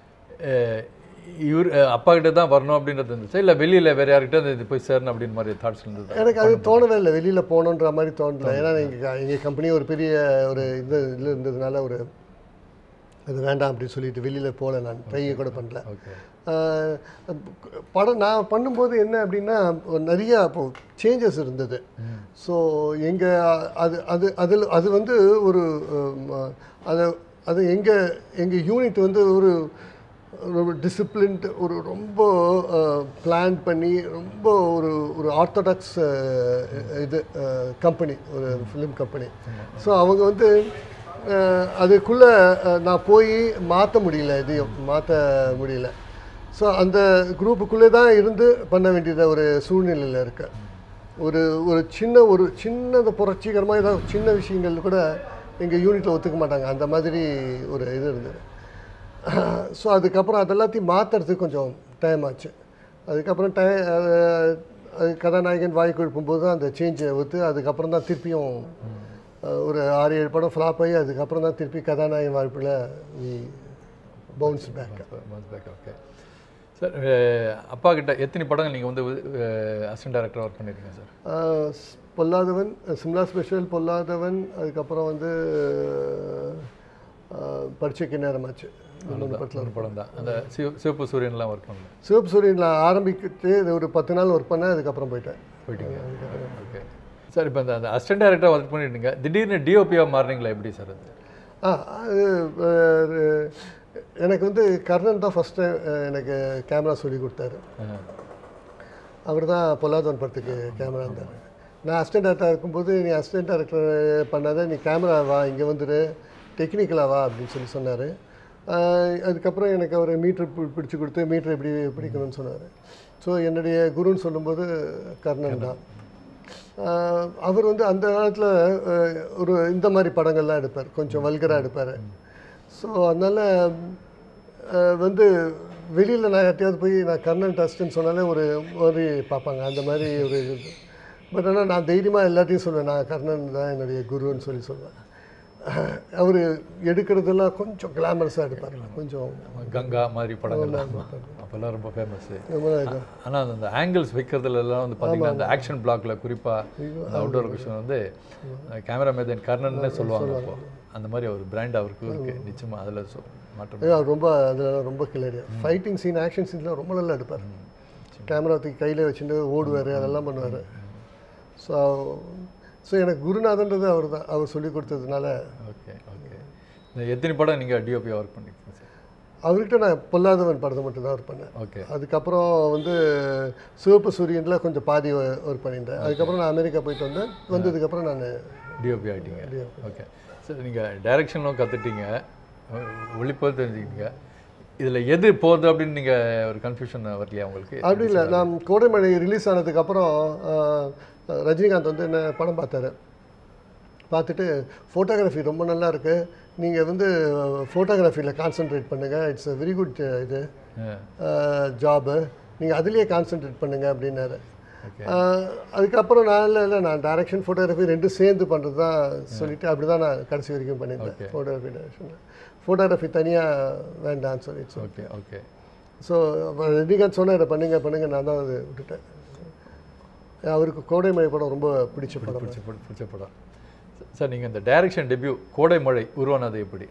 இவர் அஹ், அப்பா கிட்ட தான் வரணும் அப்படின்றது இருந்துச்சு இல்லை வெளியில் வேறு யார்கிட்ட இது போய் சேரணும் அப்படின்னு மாதிரி தாட்ஸ் இருந்தது எனக்கு அது தோணவே இல்லை வெளியில் போகணுன்ற மாதிரி தோணல ஏன்னா எங்கள் எங்கள் கம்பெனி ஒரு பெரிய ஒரு இது இதில் இருந்ததுனால ஒரு அது வேண்டாம் அப்படின்னு சொல்லிட்டு வெளியில் போகல நான் ட்ரை கூட பண்ணல ஓகே ஆஹ் படம் நான் பண்ணும்போது என்ன அப்படின்னா நிறைய அப்போ சேஞ்சஸ் இருந்தது ஸோ எங்கள் அது அது அதில் அது வந்து ஒரு ஆம், அது அது எங்கள் எங்கள் யூனிட் வந்து ஒரு ஒரு டிசிப்ளின்ட் ஒரு ரொம்ப பிளான் பண்ணி ரொம்ப ஒரு ஒரு ஆர்த்தடாக்ஸ் இது கம்பெனி ஒரு ஃபிலிம் கம்பெனி ஸோ அவங்க வந்து அஹ், அதுக்குள்ளே அஹ், நான் போய் மாற்ற முடியல எதையும் மாற்ற முடியல ஸோ அந்த குரூப்புக்குள்ளே தான் இருந்து பண்ண வேண்டியது ஒரு சூழ்நிலையில் இருக்கு ஒரு ஒரு சின்ன ஒரு சின்னது புரட்சிகரமாக ஏதாவது சின்ன விஷயங்கள் கூட எங்கள் யூனிட்டில் ஒத்துக்க மாட்டாங்க அந்த மாதிரி ஒரு இது இருந்தது ஸோ அதுக்கப்புறம் அதெல்லாத்தையும் மாற்றுறதுக்கு கொஞ்சம் டைம் ஆச்சு அதுக்கப்புறம் டை அது கதாநாயகன் வாய் கொழுப்பும்போது தான் அந்த சேஞ்சை ஒத்து அதுக்கப்புறம் தான் திருப்பியும் அஹ், ஒரு ஆறு ஏழு படம் ஃப்ளாப் ஆகி அதுக்கப்புறம் தான் திருப்பி கதாநாயகன் வாழ்ப்பில் we bounce back months back okay sir அப்பா கிட்ட எத்தனை படங்கள் நீங்கள் வந்து அசிஸ்டன்ட் டைரக்டர் ஒர்க் பண்ணியிருக்கீங்க சார் ஆஹ் ஸ்- பொல்லாதவன் சிம்லா ஸ்பெஷல் பொல்லாதவன் அதுக்கப்புறம் வந்து ஆஹ், பரீட்சைக்கு நேரமாச்சு இந்த மூணு படத்தில் ஒரு படம் தான் அந்த சிவ சிவப்பு சூரியன்லாம் ஒர்க் பண்ணல சிவப்பு சூரியனில் ஆரம்பிக்கிட்டு ஒரு பத்து நாள் ஒர்க் பண்ணேன் அதுக்கப்புறம் போயிட்டேன் போயிட்டீங்க ஓகே சார் இப்போ இந்த அந்த அசிஸ்டன்ட் டைரக்டர் ஒர்க் பண்ணிட்டீங்க திடீர்னு டிஓபியாக மாறுறீங்களா எப்படி சார் அது ஆ அது அஹ், எனக்கு வந்து கர்ணன் தான் ஃபஸ்ட் டைம் எனக்கு கேமரா சொல்லி கொடுத்தாரு அவர் தான் பொல்லாதவன் படத்துக்கு கேமரா இருந்தார் நான் அசிஸ்டன்ட் டேரக்டர் இருக்கும்போது நீ அசிஸ்டன்ட் டேரக்டர் பண்ணாத நீ கேமரா வா இங்கே வந்துரு டெக்னிக்கலாக வா அப்படின்னு சொல்லி சொன்னார் அதுக்கப்புறம் எனக்கு அவர் மீட்ரு பிடிச்சி கொடுத்து மீட்ரு எப்படி பிடிக்கணும்னு சொன்னார் ஸோ என்னுடைய குருன்னு சொல்லும்போது கர்ணன் தான் ஆஹ் அவர் வந்து அந்த காலத்தில் ஒரு இந்த மாதிரி படங்கள்லாம் எடுப்பார் கொஞ்சம் வல்கராக எடுப்பார் ஸோ அதனால் வந்து வெளியில் நான் யார்ட்டையாவது போய் நான் கர்ணன் டஸ்ட்டுன்னு சொன்னாலே ஒரு மாதிரி பார்ப்பாங்க அந்த மாதிரி ஒரு இது பட் ஆனால் நான் தைரியமாக எல்லாத்தையும் சொல்லுவேன் நான் கர்ணன் தான் என்னுடைய குருன்னு சொல்லி சொல்லுவேன் அவர் எடுக்கிறதெல்லாம் கொஞ்சம் கிளாமரஸாக எடுப்பார் கொஞ்சம் கங்கா மாதிரி படங்கள்லாம் அப்போல்லாம் ரொம்ப ஃபேமஸ்ஸு ரொம்ப இது ஆனால் அந்த ஆங்கிள்ஸ் வைக்கிறதுல எல்லாம் வந்து பார்த்தீங்கன்னா அந்த ஆக்ஷன் பிளாக்ல குறிப்பாக அந்த அவுட்டோர் விஷயம் வந்து கேமரா மேதன் கர்ணன்னே சொல்லுவாங்க அப்போ அந்த மாதிரி ஒரு பிராண்ட் அவருக்கு இருக்கு நிச்சயமா அதில் மாற்றம் ஐயோ, அவர் ரொம்ப அதில் ரொம்ப கிளறியா ஃபைட்டிங் சீன் ஆக்ஷன் சீன்லாம் ரொம்ப நல்லா எடுப்பார் கேமரா தூக்கி கையில் வச்சுட்டு ஓடுவார் அதெல்லாம் பண்ணுவார் ஸோ ஸோ எனக்கு குருநாதன்றது அவர் தான் அவர் சொல்லி கொடுத்ததுனால ஓகே ஓகே இந்த எத்தனை படம் நீங்கள் டிஓபியாக ஒர்க் பண்ணிருக்கீங்க சார் அவர்கிட்ட நான் பொல்லாதவன் படத்தை மட்டும் தான் ஒர்க் பண்ணேன் ஓகே அதுக்கப்புறம் வந்து சிவப்பு சூரியனில் கொஞ்சம் பாதி ஒர்க் பண்ணிட்டேன் அதுக்கப்புறம் நான் அமெரிக்கா போயிட்டு வந்தேன் வந்ததுக்கப்புறம் நான் டிஓபி ஆகிட்டீங்க ஓகே சார் நீங்கள் டைரக்ஷனும் கற்றுட்டீங்க ஒளிப்பது தெரிஞ்சுக்கிட்டீங்க இதில் எது போகுது அப்படின்னு நீங்கள் ஒரு கன்ஃபியூஷன் வரலையா உங்களுக்கு அப்படி இல்லை நான் கோடைமழை ரிலீஸ் ஆனதுக்கப்புறம் ரஜினிகாந்த் வந்து என்ன படம் பார்த்தாரு பார்த்துட்டு ஃபோட்டோகிராஃபி ரொம்ப நல்லா இருக்கு நீங்கள் வந்து ஃபோட்டோகிராஃபியில் கான்சென்ட்ரேட் பண்ணுங்கள் இட்ஸ் a வெரி குட் இது ஜாபு நீங்கள் அதுலேயே கான்சென்ட்ரேட் பண்ணுங்க அப்படின்னாரு ஓகே ஆஹ் அதுக்கப்புறம் நான் இல்லை இல்லை நான் டைரக்ஷன் ஃபோட்டோகிராஃபி ரெண்டும் சேர்ந்து பண்ணுறது தான் சொல்லிட்டு அப்படி தான் நான் கடைசி வரைக்கும் பண்ணியிருந்தேன் ஃபோட்டோகிராஃபி டைரக்ஷன் ஃபோட்டோகிராஃபி தனியாக வேண்டாம்னு சொல்லிட்டு ஓகே ஓகே ஸோ ரஜினிகாந்த் சொன்னார் பண்ணுங்க பண்ணுங்க நான் தான் அது விட்டுட்டேன் அவருக்கு கோடைமழை படம் ரொம்ப பிடிச்ச படம் பிடிச்ச படம் பிடிச்ச படம் சார் நீங்கள் இந்த டைரக்ஷன் டெபியூ கோடை மழை உருவானது எப்படி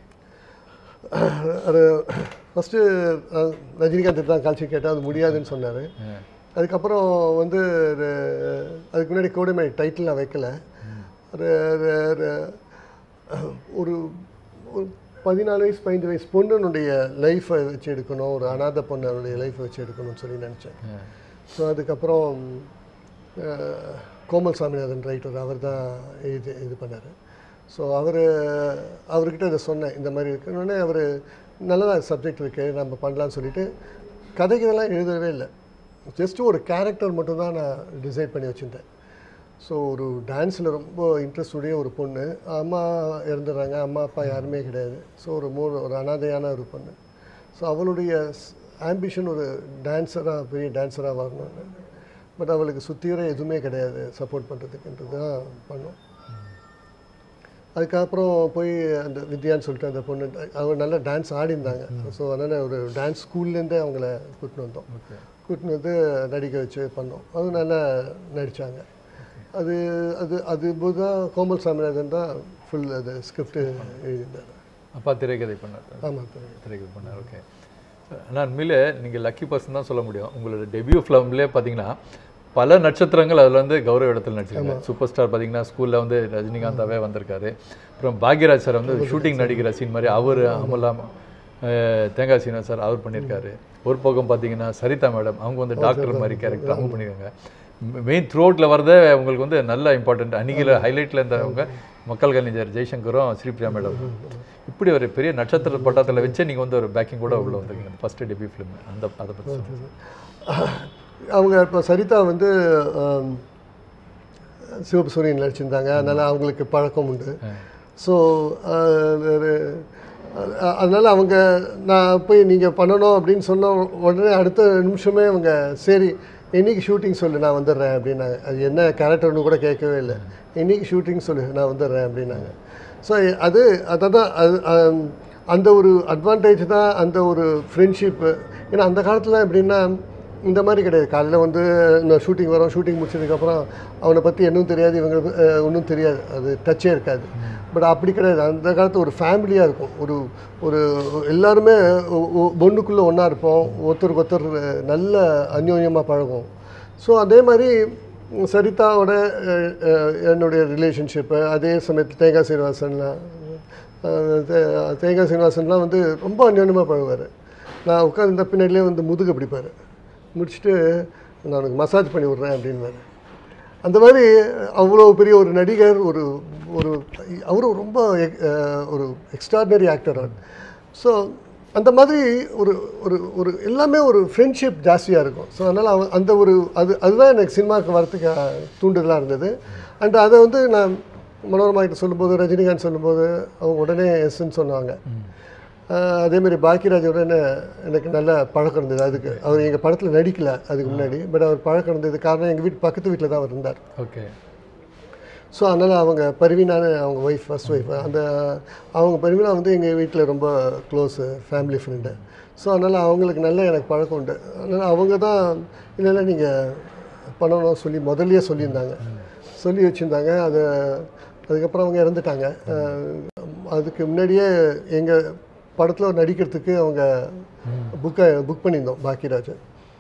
அது ஃபஸ்ட்டு ரஜினிகாந்த் தான் காட்சி கேட்டால் அது முடியாதுன்னு சொன்னார் அதுக்கப்புறம் வந்து அது அதுக்கு முன்னாடி கோடைமழை டைட்டில் நான் வைக்கல ஒரு ஒரு- ஒரு ஒரு பதினாலு வயசு பதினஞ்சு வயசு பொண்ணுனுடைய லைஃப்பை வச்சு எடுக்கணும் ஒரு அனாதை பொண்ணுடைய லைஃப்பை வச்சு எடுக்கணும்னு சொல்லி நினச்சேன் ஸோ அதுக்கப்புறம் அஹ், கோமல் சாமிநாதன் ரைட்டர் அவர் தான் இது இது பண்ணார் ஸோ அவர் அவர்கிட்ட இதை சொன்னேன் இந்த மாதிரி இருக்குன்னு அவர் நல்லதா சப்ஜெக்ட் இருக்குது நம்ம பண்ணலாம்னு சொல்லிட்டு கதைகளெல்லாம் எழுதவே இல்லை ஜஸ்ட் ஒரு கேரக்டர் மட்டும்தான் நான் டிசைட் பண்ணி வச்சுருந்தேன் ஸோ ஒரு டான்ஸில் ரொம்ப இன்ட்ரெஸ்ட் உடைய ஒரு பொண்ணு அம்மா இறந்துடுறாங்க அம்மா அப்பா யாருமே கிடையாது ஸோ ஒரு மூ ஒரு அனாதையான ஒரு பொண்ணு ஸோ அவளுடைய ஆம்பிஷன் ஒரு டான்ஸராக பெரிய டான்ஸராக வரணும்னு பட் அவளுக்கு சுற்றிவர எதுவுமே கிடையாது சப்போர்ட் பண்ணுறதுக்குன்றது தான் பண்ணோம் அதுக்கப்புறம் போய் அந்த வித்யான்னு சொல்லிட்டு அந்த பொண்ணு அவங்க நல்லா டான்ஸ் ஆடிருந்தாங்க ஸோ அதனால் ஒரு டான்ஸ் ஸ்கூல்லேருந்தே அவங்கள கூட்டின்னு வந்தோம் கூட்டின்னு வந்து நடிக்க வச்சு பண்ணோம் அது நல்லா நடித்தாங்க அது அது அது தான் கோமல் சாமிநாதன் தான் ஃபுல் அது ஸ்கிரிப்ட் எழுதியிருந்தார் அப்பா திரைக்கதை பண்ணார் ஆமாம் திரைக்கதை பண்ணார் ஓகே ஆனால் உண்மையிலே நீங்கள் லக்கி பர்சன் தான் சொல்ல முடியும் உங்களோட டெபியூ ஃபிலிம்லேயே பார்த்தீங்கன்னா பல நட்சத்திரங்கள் அதில் வந்து கௌரவ இடத்துல நடிச்சிருக்காங்க சூப்பர் ஸ்டார் பார்த்தீங்கன்னா ஸ்கூலில் வந்து ரஜினிகாந்தாவே வந்திருக்காரு அப்புறம் பாக்யராஜ் சார் வந்து ஷூட்டிங் நடிக்கிற சீன் மாதிரி அவர் அமலா அஹ், தேங்காய் சீனா சார் அவர் பண்ணியிருக்காரு ஒரு பக்கம் பார்த்தீங்கன்னா சரிதா மேடம் அவங்க வந்து டாக்டர் மாதிரி கேரக்டர் அவங்க பண்ணியிருக்காங்க மெயின் த்ரூ அவுட்டில் வரதே உங்களுக்கு வந்து நல்ல இம்பார்ட்டன்ட் அன்றைக்கில் ஹைலைட்டில் இருந்தவங்க மக்கள் கலைஞர் ஜெய்சங்கரும் ஸ்ரீபிரியா மேடம் இப்படி ஒரு பெரிய நட்சத்திர பட்டத்தில் வச்சு நீங்கள் வந்து ஒரு பேக்கிங் கூட உள்ள வந்திருக்கீங்க ஃபஸ்ட்டு டெபியூ ஃபிலிம் அந்த அதை பற்றி சொல்லுங்க. அவங்க இப்போ சரிதா வந்து ஆம், சிவப்பு சூரியன் நடிச்சிருந்தாங்க அதனால் அவங்களுக்கு பழக்கம் உண்டு ஸோ அதனால் அவங்க நான் போய் நீங்கள் பண்ணணும் அப்படின்னு சொன்ன உடனே அடுத்த நிமிஷமே அவங்க சரி என்னைக்கு ஷூட்டிங் சொல்லு நான் வந்துடுறேன் அப்படின்னாங்க அது என்ன கேரக்டர்னு கூட கேட்கவே இல்லை என்னைக்கு ஷூட்டிங் சொல்லு நான் வந்துடுறேன் அப்படின்னாங்க ஸோ அது அதை தான் அது ஆம், அந்த ஒரு அட்வான்டேஜ் தான் அந்த ஒரு ஃப்ரெண்ட்ஷிப்பு ஏன்னா அந்த காலத்தில் எப்படின்னா இந்த மாதிரி கிடையாது காலையில் வந்து நான் ஷூட்டிங் வரோம் ஷூட்டிங் முடிச்சதுக்கப்புறம் அவனை பற்றி இன்னும் தெரியாது இவங்க ஒன்றும் தெரியாது அது டச்சே இருக்காது பட் அப்படி கிடையாது அந்த காலத்து ஒரு ஃபேமிலியாக இருக்கும் ஒரு ஒரு எல்லாருமே ஒன்றுக்குள்ளே ஒன்றா இருப்போம் ஒருத்தருக்கு ஒருத்தர் நல்ல அந்யோன்யமாக பழகும் ஸோ அதே மாதிரி சரிதாவோட அஹ், அஹ், என்னுடைய ரிலேஷன்ஷிப்பு அதே சமயத்தில் தேங்காய் சீனிவாசன்லாம் அஹ், தே- தேங்காய் சீனிவாசன்லாம் வந்து ரொம்ப அந்யோன்யமாக பழகுவார் நான் உட்கார்ந்த பின்னாடியே வந்து முதுகு பிடிப்பார் முடிச்சுட்டு நான் உனக்கு மசாஜ் பண்ணி விட்றேன் அப்படின்வாரு அந்த மாதிரி அவ்வளோ பெரிய ஒரு நடிகர் ஒரு ஒரு அவரும் ரொம்ப எக்- அஹ், ஒரு எக்ஸ்ட்ராடினரி ஆக்டர் அவர் ஸோ அந்த மாதிரி ஒரு ஒரு ஒரு எல்லாமே ஒரு ஃப்ரெண்ட்ஷிப் ஜாஸ்தியாக இருக்கும் ஸோ அதனால் அவன் அந்த ஒரு அது அதுதான் எனக்கு சினிமாவுக்கு வரத்துக்கு அஹ், தூண்டுதலாக இருந்தது அண்ட் அதை வந்து நான் மனோரமா கிட்ட சொல்லும்போது ரஜினிகாந்த் சொல்லும்போது அவங்க உடனே எஸ்ன்னு சொன்னாங்க ஆஹ் அதே மாதிரி பாக்கியராஜோட என்ன எனக்கு நல்ல பழக்கம் இருந்தது அதுக்கு அவர் எங்கள் படத்தில் நடிக்கல அதுக்கு முன்னாடி பட் அவர் பழக்கம் இருந்தது காரணம் எங்கள் வீட்டு பக்கத்து வீட்டில் தான் அவர் இருந்தார் ஓகே ஸோ அதனால் அவங்க பர்வீனான்னு அவங்க ஒய்ஃப் ஃபர்ஸ்ட் ஒய்ஃப் அந்த அவங்க பர்வீனா வந்து எங்கள் வீட்டில் ரொம்ப க்ளோஸு ஃபேமிலி ஃப்ரெண்டு ஸோ அதனால் அவங்களுக்கு நல்ல எனக்கு பழக்கம் உண்டு அதனால் அவங்க தான் இல்லைன்னா நீங்கள் பண்ணணும் சொல்லி முதல்லயே சொல்லியிருந்தாங்க சொல்லி வச்சுருந்தாங்க அதை அதுக்கப்புறம் அவங்க இறந்துட்டாங்க அஹ் அதுக்கு முன்னாடியே எங்கள் படத்தில் நடிக்கிறதுக்கு அவங்க புக்கை புக் பண்ணியிருந்தோம் பாக்கியராஜ்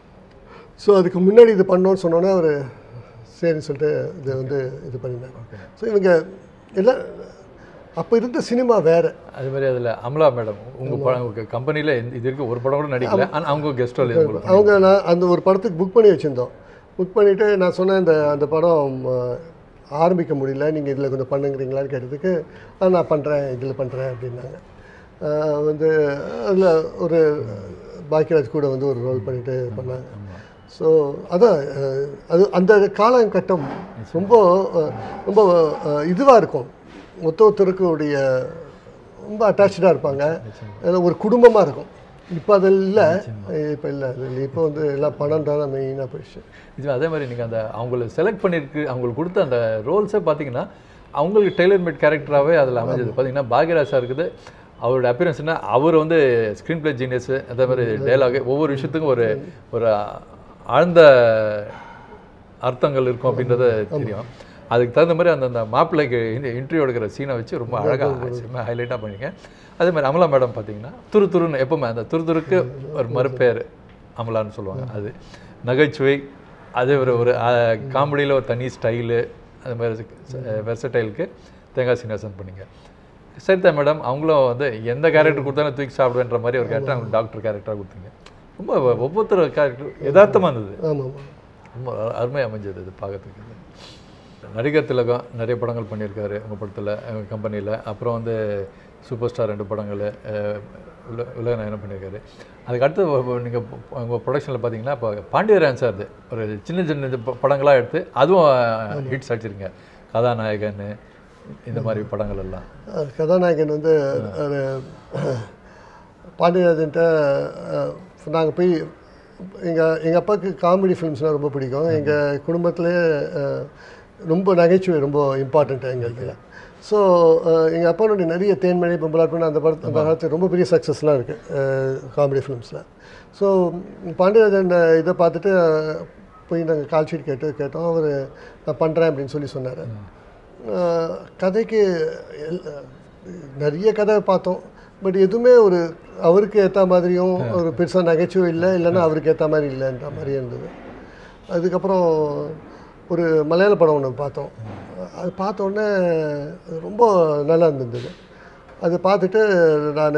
ஸோ அதுக்கு முன்னாடி இது பண்ணோன்னு சொன்னோன்னே அவர் சரின்னு சொல்லிட்டு இது வந்து இது பண்ணியிருந்தாங்க ஸோ இவங்க எல்லாம் அப்போ இருந்த சினிமா வேறு அது மாதிரி அதில் அமலா மேடம் உங்கள் படம் உங்கள் கம்பெனியில் இது வரைக்கும் ஒரு படம் கூட நடிக்கல ஆனால் அவங்க கெஸ்ட் ரோல் உங்களுக்கு அவங்க நான் அந்த ஒரு படத்துக்கு புக் பண்ணி வச்சுருந்தோம் புக் பண்ணிவிட்டு நான் சொன்னேன் இந்த அந்த படம் அஹ், ஆரம்பிக்க முடியல நீங்கள் இதில் கொஞ்சம் பண்ணுங்கிறீங்களான்னு கேட்டதுக்கு "ஆ, நான் பண்ணுறேன் இதில் பண்ணுறேன் அப்படின்னாங்க அஹ், வந்து அதில் ஒரு பாக்கியராஜ் கூட வந்து ஒரு ரோல் பண்ணிட்டு பண்ணாங்க ஸோ அதான் அஹ், அது அந்த காலகட்டம் ரொம்ப அஹ், ரொம்ப இதுவாக இருக்கும் ஒத்த ஒருத்தருக்கு உடைய ரொம்ப அட்டாச்சாக இருப்பாங்க அது ஒரு குடும்பமாக இருக்கும் இப்போ அது இல்லை இப்போ இல்லை அது இல்லை இப்போ வந்து எல்லாம் பணம் தான் மெயினாக போயிடுச்சு இது அதே மாதிரி நீங்கள் அந்த அவங்கள செலக்ட் பண்ணியிருக்கு அவங்களுக்கு கொடுத்த அந்த ரோல்ஸே பார்த்தீங்கன்னா அவங்களுக்கு டெய்லர் மேட் கேரக்டராகவே அதில் அமைஞ்சது பார்த்தீங்கன்னா பாக்யராஜா இருக்குது அவரோட appearance என்ன அவர் வந்து ஸ்க்ரீன் பிளே ஜீனியஸ் அதே மாதிரி டைலாக் ஒவ்வொரு விஷயத்துக்கும் ஒரு ஒரு ஆழ்ந்த அர்த்தங்கள் இருக்கும் அப்படின்றது தெரியும் அதுக்கு தகுந்த மாதிரி அந்த அந்த மாப்பிள்ளைக்கு இன்டர்வியூ எடுக்கிற சீனை வச்சு ரொம்ப அழகாக செம்ம ஹைலைட்டாக பண்ணிங்க அதே மாதிரி அமலா மேடம் பார்த்தீங்கன்னா துரு துருன்னு எப்பவுமே அந்த துரு துருக்கு ஒரு மறுபெயர் அமலான்னு சொல்லுவாங்க அது நகைச்சுவை அதே ஒரு ஒரு காமெடியில் ஒரு தனி ஸ்டைலு அது மாதிரி வெர்சடைலுக்கு தேங்காய் சீனிவாசன் பண்ணீங்க சரிதா மேடம் அவங்களும் வந்து எந்த கேரக்டர் கொடுத்தாலும் தூக்கி சாப்பிடுவேன்ற மாதிரி ஒரு கேரக்டர் அவங்க டாக்டர் கேரக்டராக கொடுத்தீங்க ரொம்ப ஒவ்வொருத்தர் கேரக்டர் யதார்த்தமாக இருந்தது ஆமாம் ஆமாம் ரொம்ப அருமையாக அமைஞ்சது இது பார்க்கறதுக்கு நடிகர் திலகம் நிறைய படங்கள் பண்ணியிருக்காரு உங்கள் படத்தில் கம்பெனியில் அப்புறம் வந்து சூப்பர் ஸ்டார் ரெண்டு படங்கள் உல உலக நாயகன் பண்ணியிருக்காரு அதுக்கு அடுத்து நீங்கள் உங்கள் ப்ரொடக்ஷனில் பார்த்தீங்கன்னா இப்போ பாண்டியராஜன் சார் ஒரு சின்ன சின்ன இது ப- படங்களா எடுத்து அதுவும் ஹிட்ஸ் அடிச்சிருங்க கதாநாயகன் இந்த மாதிரி படங்கள் எல்லாம் அஹ் கதாநாயகன் வந்து ஒரு பாண்டியராஜன்ட்ட நாங்கள் போய் எங்கள் எங்கள் அப்பாவுக்கு காமெடி ஃபிலிம்ஸ்னால் ரொம்ப பிடிக்கும் எங்கள் குடும்பத்திலே அஹ், ரொம்ப நகைச்சுவை ரொம்ப இம்பார்ட்டண்ட் எங்களுக்கு ஸோ எங்கள் அப்பாவுடைய நிறைய தேன்மழை பொம்பளாட்டம் அந்த படத்து அந்த காலத்தில் ரொம்ப பெரிய சக்ஸஸ்லாம் இருக்குது காமெடி ஃபிலிம்ஸில் ஸோ பாண்டியராஜன் இதை பார்த்துட்டு அஹ், போய் நாங்கள் கால் ஷீட் கேட்டு கேட்டோம் அவர் நான் பண்ணுறேன் அப்படின்னு சொல்லி சொன்னார் ஆஹ் கதைக்கு எல்- நிறைய கதை பார்த்தோம் பட் எதுவுமே ஒரு அவருக்கு ஏற்ற மாதிரியும் ஒரு பெருசாக நகைச்சுவை இல்லை இல்லைன்னா அவருக்கு ஏற்ற மாதிரி இல்லைன்ற மாதிரி இருந்தது அதுக்கப்புறம் ஒரு மலையாள படம் ஒன்று பார்த்தோம் அது பார்த்த உடனே அது ரொம்ப நல்லா இருந்தது அது பார்த்துட்டு நான்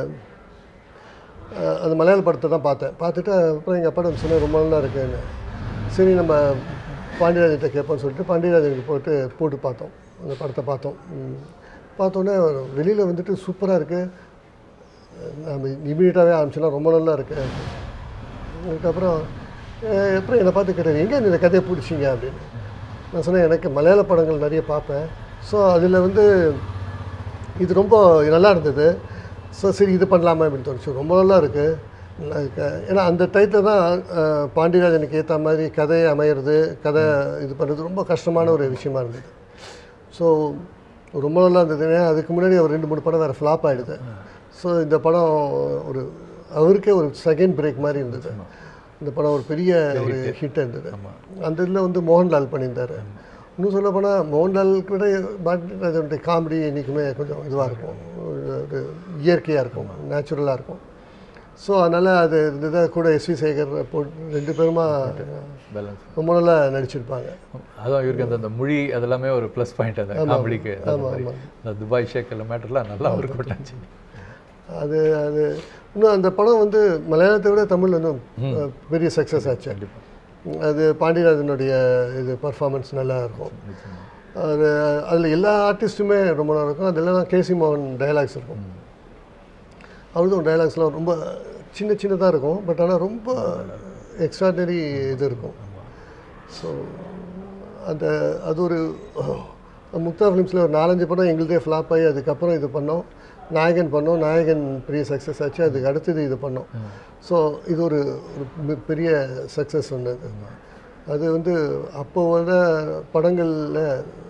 அந்த மலையாள படத்தை தான் பார்த்தேன் பார்த்துட்டு அப்புறம் எங்கள் அப்பா சொன்னேன் ரொம்ப நல்லா இருக்குன்னு சரி நம்ம பாண்டியராஜன்கிட்ட கேட்போம்னு சொல்லிட்டு பாண்டியராஜனுக்கு போட்டு போட்டு பார்த்தோம் அந்த படத்தை பார்த்தோம் ம். பார்த்தோன்னே வெளியில் வந்துட்டு சூப்பராக இருக்குது நம்ம இமீடியட்டாகவே ஆரம்பிச்சோன்னா ரொம்ப நல்லா இருக்கு அதுக்கப்புறம் அஹ், அப்புறம் என்னை பார்த்து கேட்டார் எங்கே இந்த கதையை பிடிச்சிங்க அப்படின்னு நான் சொன்னேன் எனக்கு மலையாள படங்கள் நிறைய பார்ப்பேன் ஸோ அதில் வந்து இது ரொம்ப நல்லா இருந்தது ஸோ சரி இது பண்ணலாமா அப்படின்னு தோணுச்சு ரொம்ப நல்லா இருக்குது நல்லா இருக்கு ஏன்னா அந்த டயத்தில் தான் அஹ், பாண்டியராஜனுக்கு ஏற்ற மாதிரி கதை அமையிறது கதை இது பண்ணுறது ரொம்ப கஷ்டமான ஒரு விஷயமா இருந்தது ஸோ ரொம்ப நல்லா இருந்தது ஏன்னா அதுக்கு முன்னாடி ஒரு ரெண்டு மூணு படம் வேறு ஃப்ளாப் ஆகிடுது ஸோ இந்த படம் ஒரு அவருக்கே ஒரு செகண்ட் பிரேக் மாதிரி இருந்தது இந்த படம் ஒரு பெரிய ஒரு ஹிட் இருந்தது அந்த இதில் வந்து மோகன்லால் பண்ணியிருந்தார் இன்னும் சொல்ல போனால் மோகன்லாலுக்கு விட பாரதிராஜனுடைய காமெடி என்றைக்குமே கொஞ்சம் இதுவாக இருக்கும் ஒரு ஒரு இயற்கையாக இருக்கும் நேச்சுரலாக இருக்கும் ஸோ அதனால் அது இருந்ததை கூட எஸ்வி சேகர் போட்டு ரெண்டு பேருமா பேலன்ஸ் ரொம்ப நல்லா நடிச்சிருப்பாங்க அதுவும் இவருக்கு அந்த அந்த மொழி அதெல்லாமே ஒரு ப்ளஸ் பாயிண்ட் அந்த காமெடிக்கு அந்த மாதிரி இந்த துபாய் ஷேக் மேட்டர்லாம் நல்லா ஒர்க் அவுட் ஆச்சு அது அது இன்னும் அந்த படம் வந்து மலையாளத்தை விட தமிழ் இன்னும் அஹ், பெரிய சக்ஸஸ் ஆச்சு அது பாண்டியராஜனுடைய இது பர்ஃபார்மன்ஸ் நல்லா இருக்கும் அது அதில் எல்லா ஆர்டிஸ்ட்டுமே ரொம்ப நல்லா இருக்கும் அது இல்லைனா கேசி மோகன் டயலாக்ஸ் இருக்கும் அவருக்கும் டயலாக்ஸ்லாம் ரொம்ப சின்ன சின்னதாக இருக்கும் பட் ஆனால் ரொம்ப எக்ஸ்ட்ராடனரி இது இருக்கும் ஸோ அந்த அது ஒரு முக்தா ஃபிலிம்ஸில் ஒரு நாலஞ்சு படம் எங்களுதே ஃப்ளாப் ஆகி அதுக்கப்புறம் இது பண்ணோம் நாயகன் பண்ணோம் நாயகன் பெரிய சக்ஸஸ் ஆச்சு அதுக்கு அடுத்தது இது பண்ணோம் ஸோ இது ஒரு ஒரு மி- பெரிய சக்ஸஸ் ஒன்று அது வந்து அப்போ வர படங்களில்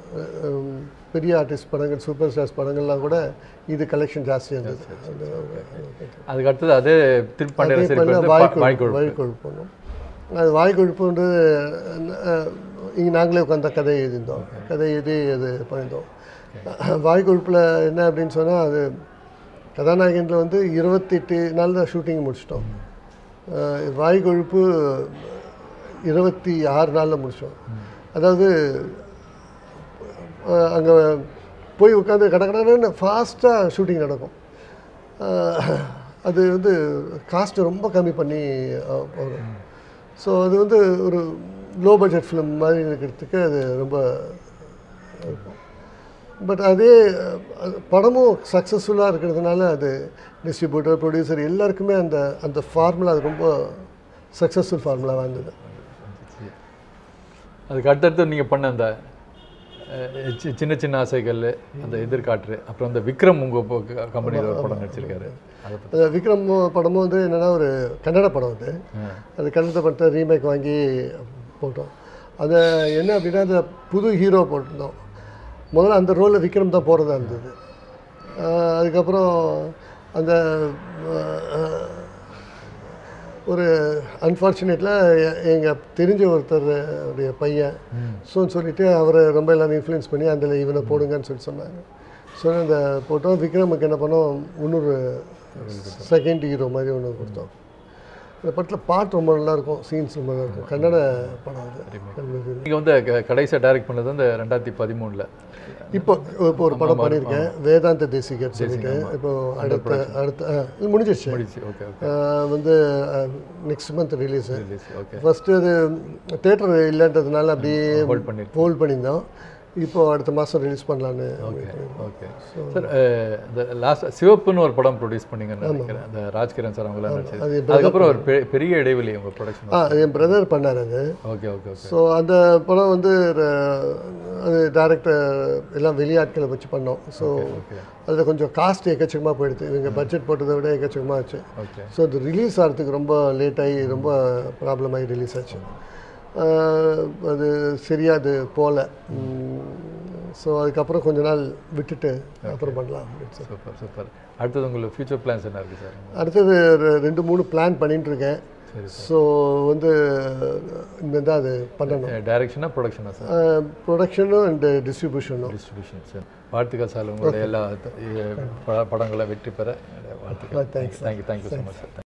பெரிய ஆர்டிஸ்ட் படங்கள் சூப்பர் ஸ்டார்ஸ் படங்கள்லாம் கூட இது கலெக்ஷன் ஜாஸ்தியாக இருந்தது அந்த- அதுக்கு அடுத்தது அதே திருப்பாண்டியர் அதே சரி போல வந்து வாய்க்கொழுப்பு வாய்க்கொழுப்பு வாய்க்கொழுப்பு பண்ணோம் அது வாய்க்கொழுப்புன்றது இங்கே நாங்களே உட்காந்து கதை எழுதியிருந்தோம் கதை எழுதி அது பண்ணியிருந்தோம் வாய்க்கொழுப்பில் என்ன அப்படின்னு சொன்னால் அது கதாநாயகனில் வந்து இருபத்தெட்டு நாள் தான் ஷூட்டிங் முடிச்சிட்டோம் அஹ் வாய்க்கொழுப்பு இருபத்தி ஆறு நாளில் முடித்தோம் அதாவது அங்கே போய் உட்காந்து கட கடன்னு ஃபாஸ்ட்டாக ஷூட்டிங் நடக்கும் அஹ் அது வந்து காஸ்ட் ரொம்ப கம்மி பண்ணி அஹ், வரும் ஸோ அது வந்து ஒரு லோ பட்ஜெட் ஃபிலிம் மாதிரி இருக்கிறதுக்கு அது ரொம்ப இருக்கும் பட் அதே அஹ், அது படமும் சக்ஸஸ்ஃபுல்லாக இருக்கிறதுனால அது டிஸ்ட்ரிபியூட்டர் ப்ரொடியூசர் எல்லாருக்குமே அந்த அந்த ஃபார்முலா அது ரொம்ப சக்ஸஸ்ஃபுல் ஃபார்முலாவாக இருந்தது அதுக்கு அடுத்தடுத்து நீங்கள் பண்ண அந்த அஹ், சி- சின்ன சின்ன ஆசைகள் அந்த எதிர்காற்று அப்புறம் அந்த விக்ரம் உங்கள் கம்பெனியில் ஒரு படம் நடிச்சிருக்காரு அதை பற்றி அந்த விக்ரம் படமும் வந்து என்னென்னா ஒரு கன்னட படம் அது அது கன்னட படத்தை ரீமேக் வாங்கி போட்டோம் அது என்ன அப்படின்னா அந்த புது ஹீரோ போட்டிருந்தோம் முதல்ல அந்த ரோலில் விக்ரம் தான் போகிறதா இருந்தது ஆஹ் அதுக்கப்புறம் அந்த ஆஹ், ஒரு அன்ஃபார்ச்சுனேட்டில் எங்கள் தெரிஞ்ச ஒருத்தர் உடைய பையன் ஸோன்னு சொல்லிட்டு அவரை ரொம்ப எல்லாரும் இன்ஃப்ளூயன்ஸ் பண்ணி அதில் இவனை போடுங்கன்னு சொல்லி சொன்னாங்க ஸோ அந்த போட்டோம் விக்ரமுக்கு என்ன பண்ணோம் இன்னொரு செகண்ட் ஹீரோ மாதிரி ஒன்று கொடுத்தோம் இந்த படத்தில் பாட்டு ரொம்ப நல்லா இருக்கும் சீன்ஸ் ரொம்ப நல்லா இருக்கும் கன்னட படம் அது கன்னட நீங்கள் வந்து க- கடைசியா டைரக்ட் பண்ணது வந்து ரெண்டாயிரத்தி பதிமூணில் இப்போ இப்போ ஒரு படம் பண்ணியிருக்கேன் வேதாந்த தேசிகர் சொல்லிட்டு இப்போ அடுத்த அடுத்த ஆ, இது முடிஞ்சிருச்சு முடிச்சு ஓகே ஓகே ஆ, வந்து next month release release okay first அது தேட்டர் இல்லைன்றதுனால அப்படியே ஹோல்ட் பண்ணிட்டு ஹோல்ட் பண்ணியிருந்தோம் இப்போ அடுத்த மாதம் ரிலீஸ் பண்ணலான்னு ஓகே சார் இந்த லாஸ்ட் சிவப்புன்னு ஒரு படம் ப்ரொடியூஸ் பண்ணீங்கன்னு நினைக்கிறேன் அந்த ராஜ்கிரண் சார் அவங்களாம் நடிச்சது அதுக்கப்புறம் ஒரு பெ- பெரிய இடைவெளி உங்கள் ப்ரொடக்ஷன் ஆ என் பிரதர் பண்ணார் அது ஓகே ஓகே ஓகே ஸோ அந்த படம் வந்து ர- அது டேரக்டர் எல்லாம் வெளியாட்களை வச்சு பண்ணோம் ஸோ ஓகே அதில் கொஞ்சம் காஸ்ட் எக்கச்சக்கமாக போயிடுது இவங்க பட்ஜெட் போட்டதை விட எக்கச்சக்கமாக ஆச்சு ஓகே ஸோ அது ரிலீஸ் ஆகிறதுக்கு ரொம்ப லேட் ஆகி ரொம்ப ப்ராப்ளம் ஆகி ரிலீஸ் ஆச்சு ஆஹ் அது சரியா அது போகல ஸோ அதுக்கப்புறம் கொஞ்ச நாள் விட்டுட்டு அப்புறம் பண்ணலாம் அப்படின்னு சொல்லி. சூப்பர் சூப்பர் அடுத்தது உங்களுக்கு ஃபியூச்சர் பிளான்ஸ் என்ன இருக்குது சார் அடுத்தது ரெ- ரெண்டு மூணு பிளான் பண்ணிட்டு இருக்கேன் சரி ஸோ வந்து இந்த தான் அது பண்ணணும் டைரக்ஷனா ப்ரொடக்ஷனா சார் ப்ரொடக்ஷனும் அண்டு டிஸ்ட்ரிபியூஷனும் டிஸ்ட்ரிபியூஷன் சார் வாழ்த்துக்கள் சார் உங்களுடைய எல்லா த- ப- படங்களை வெற்றி பெற வாழ்த்துக்கள் thank you thank you so much sir